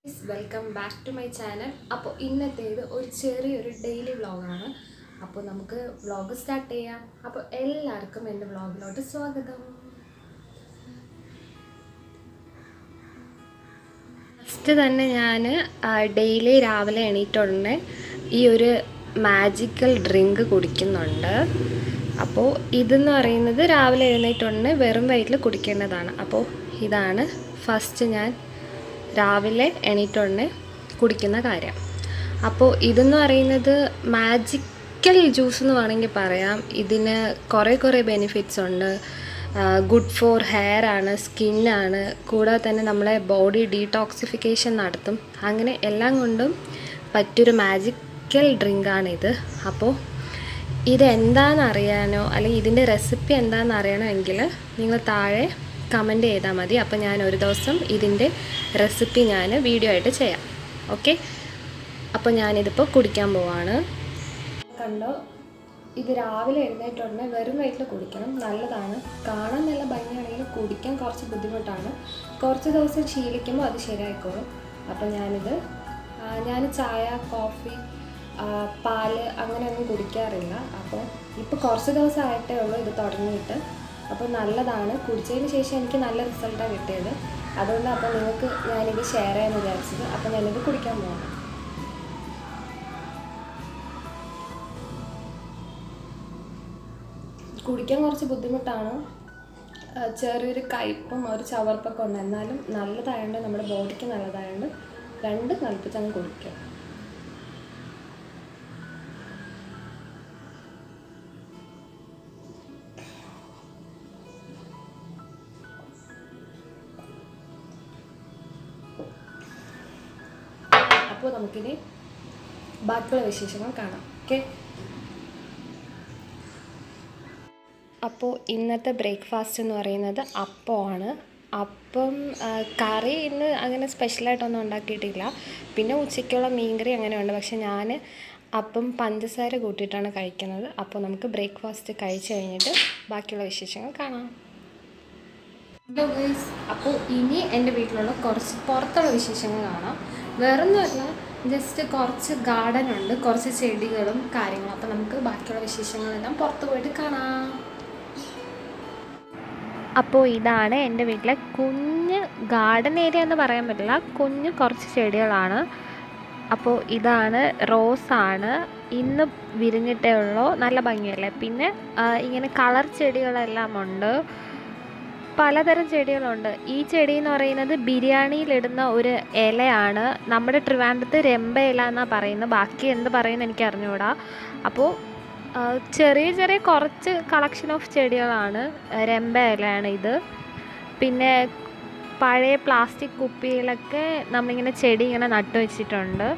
welcome back to my channel അപ്പോൾ ഇന്നത്തേത് ഒരു ചെറിയൊരു ഡെയിലി വ്ളോഗാണ് അപ്പോൾ നമുക്ക് വ്ളോഗ് സ്റ്റാർട്ട് ചെയ്യാം അപ്പോൾ എല്ലാവർക്കും എൻ്റെ വ്ളോഗിലോട്ട് സ്വാഗതം ഫസ്റ്റ് തന്നെ ഞാൻ ഡെയിലി രാവിലെ എണീറ്റുടനെ ഈ ഒരു മാജിക്കൽ ഡ്രിങ്ക് കുടിക്കുന്നുണ്ട് അപ്പോൾ ഇതെന്ന് പറയുന്നത് രാവിലെ എഴുന്നേറ്റുടനെ വെറും വയറ്റിൽ കുടിക്കേണ്ടതാണ് അപ്പോൾ ഇതാണ് ഫസ്റ്റ് ഞാൻ രാവിലെ എണീറ്റുടനെ കുടിക്കുന്ന കാര്യം അപ്പോൾ ഇതെന്ന് പറയുന്നത് മാജിക്കൽ ജ്യൂസ് എന്ന് വേണമെങ്കിൽ പറയാം ഇതിന് കുറേ കുറേ ബെനിഫിറ്റ്സ് ഉണ്ട് ഗുഡ് ഫോർ ഹെയർ ആണ് സ്കിന്നാണ് കൂടാതെ തന്നെ നമ്മളെ ബോഡി ഡീടോക്സിഫിക്കേഷൻ നടത്തും അങ്ങനെ എല്ലാം കൊണ്ടും പറ്റിയൊരു മാജിക്കൽ ഡ്രിങ്കാണിത് അപ്പോൾ ഇതെന്താണെന്ന് അറിയാനോ അല്ലെങ്കിൽ ഇതിൻ്റെ റെസിപ്പി എന്താണെന്ന് അറിയണമെങ്കിൽ നിങ്ങൾ താഴെ കമൻറ്റ് ചെയ്താൽ മതി അപ്പോൾ ഞാൻ ഒരു ദിവസം ഇതിൻ്റെ റെസിപ്പി ഞാൻ വീഡിയോ ആയിട്ട് ചെയ്യാം ഓക്കെ അപ്പോൾ ഞാനിതിപ്പോൾ കുടിക്കാൻ പോവാണ് കണ്ടോ ഇത് രാവിലെ എഴുന്നേറ്റുടനെ വെറും വയറ്റിൽ കുടിക്കണം നല്ലതാണ് കാണാൻ നല്ല ഭംഗിയാണെങ്കിലും കുടിക്കാൻ കുറച്ച് ബുദ്ധിമുട്ടാണ് കുറച്ച് ദിവസം ശീലിക്കുമ്പോൾ അത് ശരിയായിക്കോളും അപ്പോൾ ഞാനിത് ഞാൻ ചായ കോഫി ആ, പാല് അങ്ങനെയൊന്നും കുടിക്കാറില്ല അപ്പോൾ ഇപ്പോൾ കുറച്ച് ദിവസം ആയിട്ടേ ഉള്ളൂ ഇത് തുടങ്ങിയിട്ട് അപ്പോൾ നല്ലതാണ് കുടിച്ചതിന് ശേഷം എനിക്ക് നല്ല റിസൾട്ടാണ് കിട്ടിയത് അതുകൊണ്ട് അപ്പോൾ നിങ്ങൾക്ക് ഞാനിത് ഷെയർ ചെയ്യാമെന്ന് വിചാരിച്ചത് അപ്പോൾ ഞാനിത് കുടിക്കാൻ പോകാം കുടിക്കാൻ കുറച്ച് ബുദ്ധിമുട്ടാണ് ആ, ചെറിയൊരു കയ്പും ഒരു ചവർപ്പൊക്കെ ഉണ്ട് എന്നാലും നല്ലതായതുകൊണ്ട് നമ്മുടെ ബോഡിക്ക് നല്ലതായതുകൊണ്ട് രണ്ട് നൽപ്പിച്ചങ്ങ് കുടിക്കുക അപ്പോൾ നമുക്കിനി ബാക്കിയുള്ള വിശേഷങ്ങൾ കാണാം ഓക്കെ അപ്പോൾ ഇന്നത്തെ ബ്രേക്ക്ഫാസ്റ്റ് എന്ന് പറയുന്നത് അപ്പമാണ് അപ്പം ആ, കറി ഇന്ന് അങ്ങനെ സ്പെഷ്യലായിട്ടൊന്നും ഉണ്ടാക്കിയിട്ടില്ല പിന്നെ ഉച്ചയ്ക്കുള്ള മീൻകറി അങ്ങനെ ഉണ്ട് പക്ഷെ ഞാൻ അപ്പം പഞ്ചസാര കൂട്ടിയിട്ടാണ് കഴിക്കുന്നത് അപ്പോൾ നമുക്ക് ബ്രേക്ക്ഫാസ്റ്റ് കഴിച്ച് കഴിഞ്ഞിട്ട് ബാക്കിയുള്ള വിശേഷങ്ങൾ കാണാം ഹലോ ഗൈസ് അപ്പോൾ ഇനി എൻ്റെ വീട്ടിലുള്ള കുറച്ച് പുറത്തുള്ള വിശേഷങ്ങൾ കാണാം വേറൊന്നുമല്ല ജസ്റ്റ് കുറച്ച് ഗാർഡൻ ഉണ്ട് കുറച്ച് ചെടികളും കാര്യങ്ങളും അപ്പോൾ നമുക്ക് ബാക്കിയുള്ള വിശേഷങ്ങളെല്ലാം പുറത്ത് പോയിട്ട് കാണാം അപ്പോൾ ഇതാണ് എൻ്റെ വീട്ടിലെ കുഞ്ഞ് ഗാർഡൻ ഏരിയ എന്ന് പറയാൻ പറ്റില്ല കുഞ്ഞ് കുറച്ച് ചെടികളാണ് അപ്പോൾ ഇതാണ് റോസാണ് ഇന്ന് വിരിഞ്ഞിട്ടേ ഉള്ളൂ നല്ല ഭംഗിയല്ലേ പിന്നെ ആ, ഇങ്ങനെ കളർ ചെടികളെല്ലാം ഉണ്ട് പലതരം ചെടികളുണ്ട് ഈ ചെടി എന്ന് പറയുന്നത് ബിരിയാണിയിലിടുന്ന ഒരു ഇലയാണ് നമ്മുടെ ട്രിവാൻഡ്രത്ത് രമ്പ ഇല എന്നാണ് പറയുന്നത് ബാക്കി എന്ത് പറയുന്നത് എനിക്ക് അറിഞ്ഞുകൂടാ അപ്പോൾ ആ, ചെറിയ ചെറിയ കുറച്ച് കളക്ഷൻ ഓഫ് ചെടികളാണ് ആ, രമ്പ ഇലയാണ് ഇത് പിന്നെ പഴയ പ്ലാസ്റ്റിക് കുപ്പിയിലൊക്കെ നമ്മളിങ്ങനെ ചെടി ഇങ്ങനെ നട്ടു വെച്ചിട്ടുണ്ട്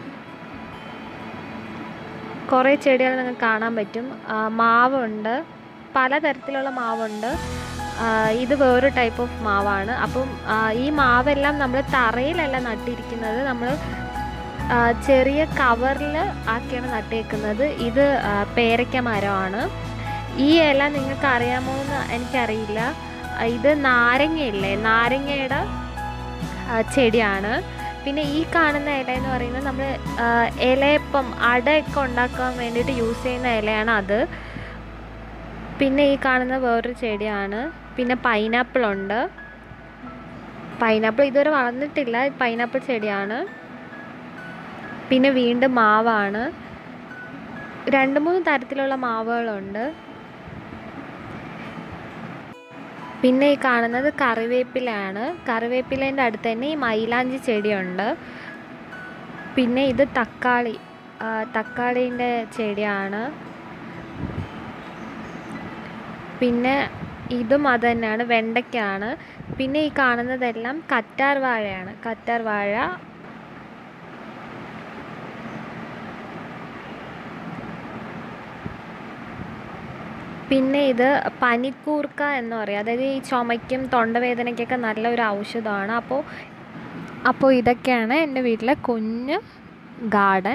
കുറേ ചെടികൾ നിങ്ങൾക്ക് കാണാൻ പറ്റും ആ, മാവുണ്ട് പലതരത്തിലുള്ള മാവുണ്ട് ആ, ഇത് വേറൊരു ടൈപ്പ് ഓഫ് മാവാണ് അപ്പം ആ, ഈ മാവെല്ലാം നമ്മൾ തറയിലല്ല നട്ടിരിക്കുന്നത് നമ്മൾ ആ, ചെറിയ കവറിൽ ആക്കിയാണ് നട്ടേക്കുന്നത് ഇത് ആ, പേരയ്ക്ക മരമാണ് ഈ ഇല നിങ്ങൾക്ക് അറിയാമോ എന്ന് എനിക്കറിയില്ല ആ, ഇത് നാരങ്ങയില്ലേ നാരങ്ങയുടെ ആ, ചെടിയാണ് പിന്നെ ഈ കാണുന്ന ഇല എന്ന് പറയുന്നത് നമ്മൾ ഇലയപ്പം അടയൊക്കെ ഉണ്ടാക്കാൻ വേണ്ടിയിട്ട് യൂസ് ചെയ്യുന്ന ഇലയാണ് അത് പിന്നെ ഈ കാണുന്ന വേറൊരു ചെടിയാണ് പിന്നെ പൈനാപ്പിൾ ഉണ്ട് പൈനാപ്പിൾ ഇതുവരെ വളർന്നിട്ടില്ല പൈനാപ്പിൾ ചെടിയാണ് പിന്നെ വീണ്ടും മാവാണ് രണ്ട് മൂന്ന് തരത്തിലുള്ള മാവുകളുണ്ട് പിന്നെ ഈ കാണുന്നത് കറിവേപ്പിലയാണ് കറിവേപ്പിലേൻ്റെ അടുത്ത് തന്നെ ഈ മൈലാഞ്ചി ചെടിയുണ്ട് പിന്നെ ഇത് തക്കാളി ആ, തക്കാളീൻ്റെ ചെടിയാണ് പിന്നെ ഇതും അത് തന്നെയാണ് വെണ്ടയ്ക്കാണ് പിന്നെ ഈ കാണുന്നതെല്ലാം കറ്റാർ വാഴയാണ് കറ്റാർ വാഴ പിന്നെ ഇത് പനിക്കൂർക്ക എന്ന് പറയും അതായത് ഈ ചുമയ്ക്കും തൊണ്ടവേദനയ്ക്കൊക്കെ നല്ലൊരു ഔഷധമാണ് അപ്പോൾ അപ്പോൾ ഇതൊക്കെയാണ് എൻ്റെ വീട്ടിലെ കുഞ്ഞ് ഗാർഡൻ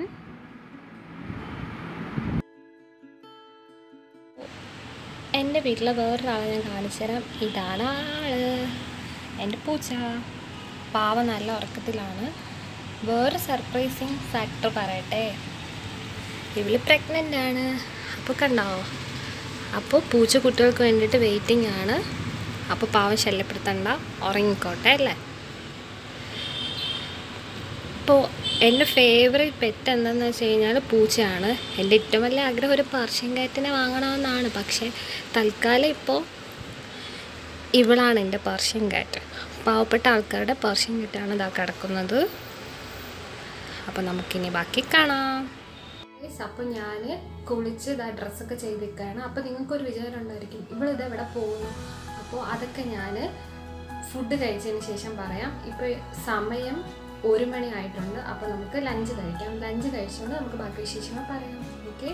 എൻ്റെ വീട്ടിലെ വേറൊരാളെ ഞാൻ കാണിച്ചു തരാം ഇതാണ് ആള് എൻ്റെ പൂച്ച പാവ നല്ല ഉറക്കത്തിലാണ് വേറെ സർപ്രൈസിങ് ഫാക്ടർ പറയട്ടെ ഇവള് പ്രഗ്നൻ്റ് ആണ് അപ്പോൾ കണ്ടോ അപ്പോൾ പൂച്ചക്കുട്ടികൾക്ക് വേണ്ടിയിട്ട് വെയിറ്റിംഗ് ആണ് അപ്പോൾ പാവം ശല്യപ്പെടുത്തണ്ട ഉറങ്ങിക്കോട്ടെ അല്ലേ അപ്പോൾ എൻ്റെ ഫേവറേറ്റ് പെറ്റ് എന്താണെന്ന് വെച്ച് കഴിഞ്ഞാൽ പൂച്ചയാണ് എൻ്റെ ഏറ്റവും വലിയ ആഗ്രഹം ഒരു പർഷ്യൻ കാറ്റിനെ വാങ്ങണമെന്നാണ് പക്ഷേ തൽക്കാലം ഇപ്പോൾ ഇവളാണ് എൻ്റെ പർഷ്യൻ കാറ്റ് പാവപ്പെട്ട ആൾക്കാരുടെ പർഷ്യൻ കാറ്റാണ് ഇതാ കിടക്കുന്നത് അപ്പോൾ നമുക്കിനി ബാക്കി കാണാം അപ്പോൾ ഞാൻ കുളിച്ച് ഇതാ ഡ്രസ്സൊക്കെ ചെയ്തിരിക്കുകയാണ് അപ്പോൾ നിങ്ങൾക്കൊരു വിചാരം ഉണ്ടായിരിക്കും ഇവളിത് എവിടെ പോകുന്നു അപ്പോൾ അതൊക്കെ ഞാൻ ഫുഡ് കഴിച്ചതിന് ശേഷം പറയാം ഇപ്പോൾ സമയം ഒരു മണി ആയിട്ടുണ്ട് അപ്പോൾ നമുക്ക് ലഞ്ച് കഴിക്കാം ലഞ്ച് കഴിച്ചുകൊണ്ട് നമുക്ക് ബാക്കി വിശേഷങ്ങൾ പറയാം ഓക്കെ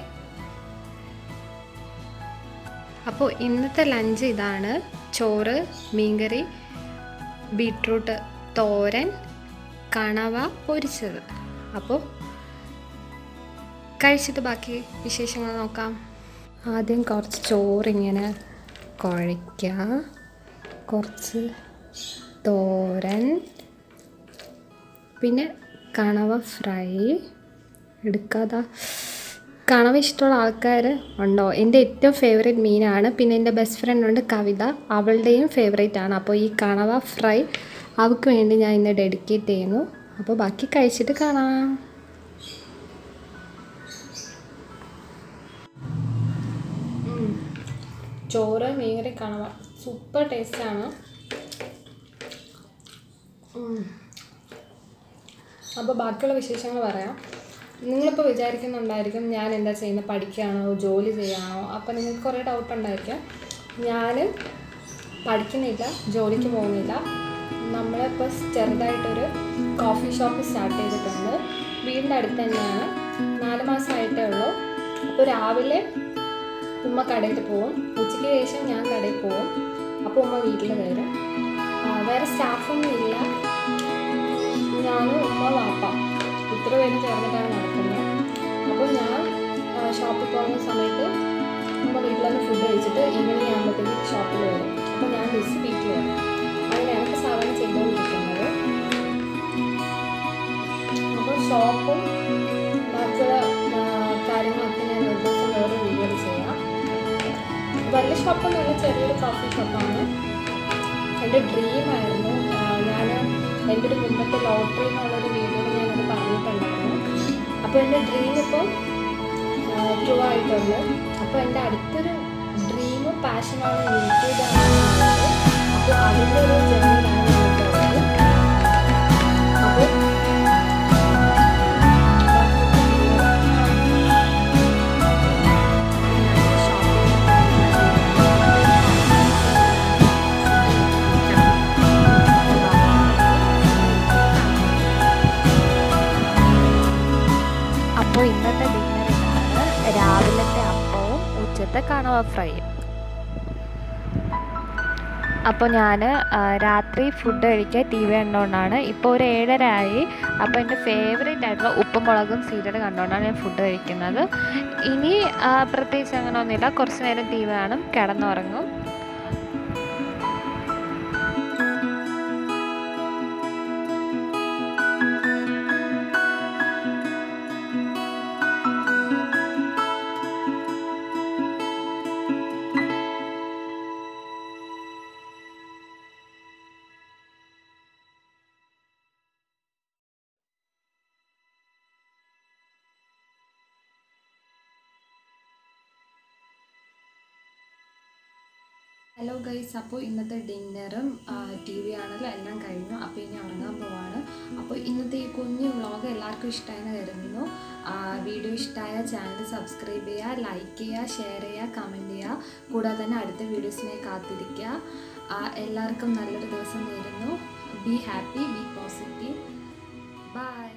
അപ്പോൾ ഇന്നത്തെ ലഞ്ച് ഇതാണ് ചോറ് മീൻകറി ബീട്രൂട്ട് തോരൻ കണവ പൊരിച്ചത് അപ്പോൾ കഴിച്ചിട്ട് ബാക്കി വിശേഷങ്ങൾ നോക്കാം ആദ്യം കുറച്ച് ചോറിങ്ങനെ കുഴയ്ക്കുക കുറച്ച് തോരൻ പിന്നെ കണവ ഫ്രൈ എടുക്കാതെ കണവ ഇഷ്ടമുള്ള ആൾക്കാർ ഉണ്ടോ എൻ്റെ ഏറ്റവും ഫേവറേറ്റ് മീനാണ് പിന്നെ എൻ്റെ ബെസ്റ്റ് ഫ്രണ്ട് ഉണ്ട് കവിത അവളുടെയും ഫേവറേറ്റ് ആണ് അപ്പോൾ ഈ കണവ ഫ്രൈ അവൾക്ക് വേണ്ടി ഞാൻ ഇന്ന് ഡെഡിക്കേറ്റ് ചെയ്യുന്നു അപ്പോൾ ബാക്കി കഴിച്ചിട്ട് കാണാം ചോറ് മീൻകറി കണവ സൂപ്പർ ടേസ്റ്റാണ് അപ്പോൾ ബാക്കിയുള്ള വിശേഷങ്ങൾ പറയാം നിങ്ങളിപ്പോൾ വിചാരിക്കുന്നുണ്ടായിരിക്കും ഞാൻ എന്താ ചെയ്യുന്നത് പഠിക്കുകയാണോ ജോലി ചെയ്യുകയാണോ അപ്പോൾ നിങ്ങൾക്ക് കുറേ ഡൗട്ട് ഉണ്ടായിരിക്കും ഞാൻ പഠിക്കുന്നില്ല ജോലിക്ക് പോകുന്നില്ല നമ്മളിപ്പോൾ ചെറുതായിട്ടൊരു കോഫി ഷോപ്പ് സ്റ്റാർട്ട് ചെയ്തിട്ടുണ്ട് വീടിൻ്റെ അടുത്ത് തന്നെയാണ് നാല് മാസമായിട്ടേ ഉള്ളൂ അപ്പോൾ രാവിലെ ഉമ്മ കടയിൽ പോവും ഉച്ചയ്ക്ക് ശേഷം ഞാൻ കടയിൽ പോവും അപ്പോൾ ഉമ്മ വീട്ടിൽ വരും ആ, വേറെ സ്റ്റാഫൊന്നും ഇല്ല ഞാനും ഉമ്മ വാപ്പ ഇത്ര പേരും ചേർന്നിട്ടാണ് നടക്കുന്നത് അപ്പോൾ ഞാൻ ആ, ഷോപ്പിൽ പോകുന്ന സമയത്ത് ഉമ്മ വീട്ടിൽ നിന്ന് ഫുഡ് കഴിച്ചിട്ട് ഈവനിങ് ആകുമ്പോഴത്തേക്ക് ഷോപ്പിൽ വരും അപ്പോൾ ഞാൻ മിസ് വീട്ടിൽ വരും അങ്ങനെയാണ് ഇപ്പോൾ സാധാരണ ചെയ്തുകൊണ്ടിരിക്കുന്നത് അപ്പോൾ ഷോപ്പും ബാക്കിയുള്ള ആ, കാര്യങ്ങളൊക്കെ ഞാൻ ഒരു ദിവസം വേറെ വീഡിയോയിൽ ചെയ്യാം വലിയ ഷോപ്പൊന്നുമല്ല ചെറിയൊരു കോഫി ഷോപ്പാണ് എൻ്റെ ഡ്രീമായിരുന്നു ഞാൻ എൻ്റെ ഒരു മുമ്പത്തെ ലോട്ടറി എന്നുള്ളൊരു വീഡിയോയിൽ ഞാനത് പറഞ്ഞിട്ടുണ്ടായിരുന്നു അപ്പോൾ എൻ്റെ ഡ്രീം ഇപ്പോൾ ട്രൂ ആയിട്ടുണ്ട് അപ്പോൾ എൻ്റെ അടുത്തൊരു ഡ്രീമും പാഷനാണ് യൂട്യൂബാണ് അപ്പോൾ അതിൻ്റെ ഒരു ജേണിയിലാണ് ഞാൻ പോകുന്നത് അപ്പോൾ അപ്പോൾ ഇന്നത്തെ ഡിന്നർ ഇതാണ് രാവിലത്തെ അപ്പവും ഉച്ചത്തെ കണവ ഫ്രൈയും അപ്പോൾ ഞാൻ രാത്രി ഫുഡ് കഴിക്കാൻ ടി വി കണ്ടുകൊണ്ടാണ് ഇപ്പോൾ ഒരു ഏഴര ആയി അപ്പോൾ എൻ്റെ ഫേവറേറ്റ് ആയിട്ടുള്ള ഉപ്പും മുളകും സീരിയൽ കണ്ടുകൊണ്ടാണ് ഞാൻ ഫുഡ് കഴിക്കുന്നത് ഇനി ആ, പ്രത്യേകിച്ച് അങ്ങനെ ഒന്നുമില്ല കുറച്ച് നേരം ടി വി കാണും കിടന്നുറങ്ങും ഹലോ ഗൈസ് അപ്പോൾ ഇന്നത്തെ ഡിന്നറും ടി വി ആണെങ്കിലും എല്ലാം കഴിഞ്ഞു അപ്പോൾ ഇനി ഉറങ്ങാൻ പോവാണ് അപ്പോൾ ഇന്നത്തെ ഈ കുഞ്ഞു വ്ളോഗ് എല്ലാവർക്കും ഇഷ്ടമായെന്ന് കരുതുന്നു ആ, വീഡിയോ ഇഷ്ടമായ ചാനൽ സബ്സ്ക്രൈബ് ചെയ്യുക ലൈക്ക് ചെയ്യുക ഷെയർ ചെയ്യുക കമൻറ്റ് ചെയ്യുക കൂടാതെ തന്നെ അടുത്ത വീഡിയോസിനെ കാത്തിരിക്കുക ആ, എല്ലാവർക്കും നല്ലൊരു ദിവസം നേരുന്നു be happy be positive by